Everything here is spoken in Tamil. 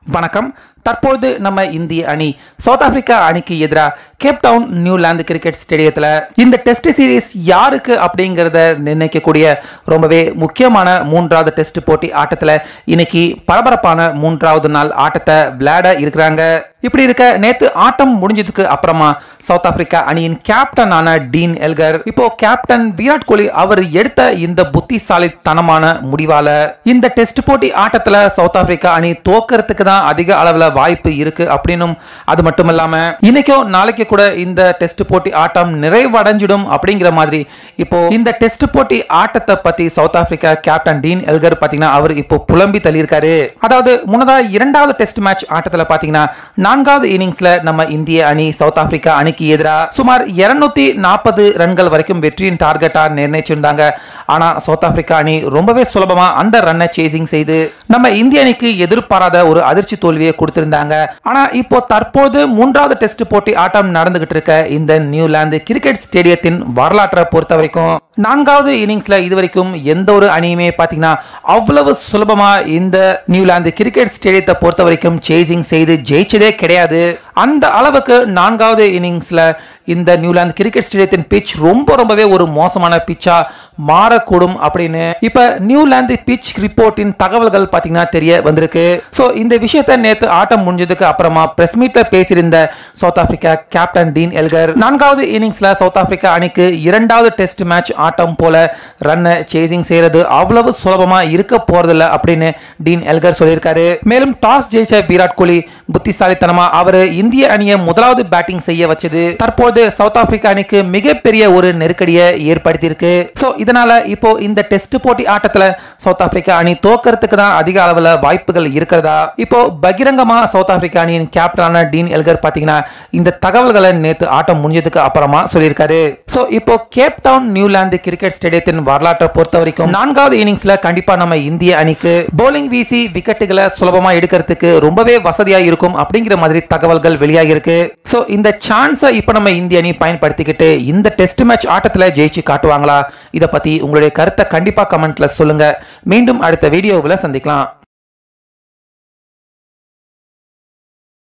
வணக்கம் தற்பொழுது நம்ம இந்திய அணி சவுத் ஆப்பிரிக்கா அணிக்கு எதிராக கேப்டவுன் நியூலாந்து கிரிக்கெட் ஸ்டேடியத்தில் இந்த டெஸ்ட் சீரிஸ் யாருக்கு அப்படிங்கிறத நிர்ணயிக்கக்கூடிய ரொம்பவே முக்கியமான மூன்றாவது டெஸ்ட் போட்டி ஆட்டத்தில் இன்னைக்கு பரபரப்பான மூன்றாவது நாள் ஆட்டத்தை விளையாட இருக்கிறாங்க இப்படி இருக்க நேத்து ஆட்டம் முடிஞ்சதுக்கு அப்புறமா சவுத் ஆப்பிரிக்கா அணியின் கேப்டனான டீன் எல்கர் இப்போ கேப்டன் விராட் கோலி அவர் எடுத்த இந்த புத்திசாலித்தனமான முடிவால இந்த டெஸ்ட் போட்டி ஆட்டத்துல சவுத் ஆப்பிரிக்கா அணி தோக்கறதுக்கு தான் அதிக அளவுல வாய்ப்பு இருக்கு அப்படின்னும் அது மட்டும் இல்லாம இன்னைக்கோ நாளைக்கு கூட இந்த டெஸ்ட் போட்டி ஆட்டம் நிறைவடைஞ்சிடும் அப்படிங்கிற மாதிரி இப்போ இந்த டெஸ்ட் போட்டி ஆட்டத்தை பத்தி South Africa captain Dean Elgar பாத்தீங்கன்னா அவர் இப்போ புலம்பி தள்ளியிருக்காரு அதாவது முன்னதா இரண்டாவது டெஸ்ட் மேட்ச் ஆட்டத்துல பாத்தீங்கன்னா நான்காவது இன்னிங்ஸ்ல நம்ம இந்திய அணி சவுத் ஆப்பிரிக்கா அணிக்கு எதிராக சுமார் 240 நாற்பது ரன்கள் வரைக்கும் வெற்றியின் டார்கெட்டா நிர்ணயிச்சிருந்தாங்க ஆனா சவுத் ஆப்பிரிக்கா அணி ரொம்பவே சுலபமா அந்த ரன்னை சேசிங் செய்து நம்ம இந்திய அணிக்கு எதிர்பாராத ஒரு அதிர்ச்சி தோல்வியை கொடுத்திருந்தாங்க ஆனா இப்போ தற்போது மூன்றாவது டெஸ்ட் போட்டி ஆட்டம் நடந்துகிட்டு இருக்க இந்த நியூலாந்து கிரிக்கெட் ஸ்டேடியத்தின் வரலாற்றை பொறுத்த வரைக்கும் நான்காவது இன்னிங்ஸ்ல இதுவரைக்கும் எந்த ஒரு அணியுமே பாத்தீங்கன்னா அவ்வளவு சுலபமா இந்த நியூலாந்து கிரிக்கெட் ஸ்டேடியத்தை பொறுத்த வரைக்கும் சேசிங் செய்து ஜெயிச்சதே கிடையாது அந்த அளவுக்கு நான்காவது இன்னிங்ஸ்ல இந்த நியூலாந்து கிரிக்கெட் ஸ்டேடியத்தின் பிச் ரொம்ப ரொம்பவே ஒரு மோசமான பிச்சா மாறக்கூடும் அப்படின்னு இப்ப நியூலாந்து பிச் ரிப்போர்ட்டின் தகவல்கள் பாத்தீங்கன்னா தெரிய வந்திருக்கு சோ இந்த விஷயத்தை நேத்து ஆட்டம் முடிஞ்சதுக்கு அப்புறமா பிரஸ் மீட்ல பேசியிருந்த South Africa captain Dean Elgar நான்காவது இன்னிங்ஸ்ல சவுத் ஆப்பிரிக்கா அணிக்கு இரண்டாவது டெஸ்ட் மேட்ச் ஆட்டம் போல ரன்னை சேசிங் செய்யறது அவ்வளவு சுலபமா இருக்க போறதில்ல அப்படின்னு டீன் எல்கர் சொல்லியிருக்காரு மேலும் டாஸ் ஜெயிச்ச விராட் கோலி புத்திசாலித்தனமா அவர் இந்திய அணியை முதலாவது பேட்டிங் செய்ய வச்சது தற்போது சவுத் ஆப்பிரிக்கா அணிக்கு மிகப்பெரிய ஒரு நெருக்கடியை ஏற்படுத்தியிருக்கு சோ இதனால இப்போ இந்த டெஸ்ட் போட்டி ஆட்டத்துல சவுத் ஆப்பிரிக்கா அணி தோக்கறதுக்கு தான் அதிக அளவுல வாய்ப்புகள் இருக்கிறதா இப்போ பகிரங்கமா சவுத் ஆப்பிரிக்கா அணியின் கேப்டனான டீன் எல்கர் பாத்தீங்கன்னா இந்த தகவல்களை நேத்து ஆட்டம் முடிஞ்சதுக்கு அப்புறமா சொல்லியிருக்காரு சோ இப்போ கேப் டவுன் நியூலாந்து கிரிக்கெட் ஸ்டேடியத்தின் வரலாற்றை பொறுத்த வரைக்கும் நான்காவது இன்னிங்ஸ்ல கண்டிப்பா நம்ம இந்திய அணிக்கு போலிங் வீசி விக்கெட்டுகளை சுலபமா எடுக்கிறதுக்கு ரொம்பவே வசதியா இருக்கும் அப்படிங்கிற மாதிரி தகவல்கள் வெளியாகி இருக்கு சோ இந்த சான்ஸை இப்போ நம்ம இந்திய அணி பயன்படுத்திக்கிட்டு இந்த டெஸ்ட் மேட்ச் ஆட்டத்துல ஜெயிச்சு காட்டுவாங்களா இத பத்தி உங்களுடைய கருத்தை கண்டிப்பா கமெண்ட்ல சொல்லுங்க மீண்டும் அடுத்த வீடியோவில் சந்திக்கலாம்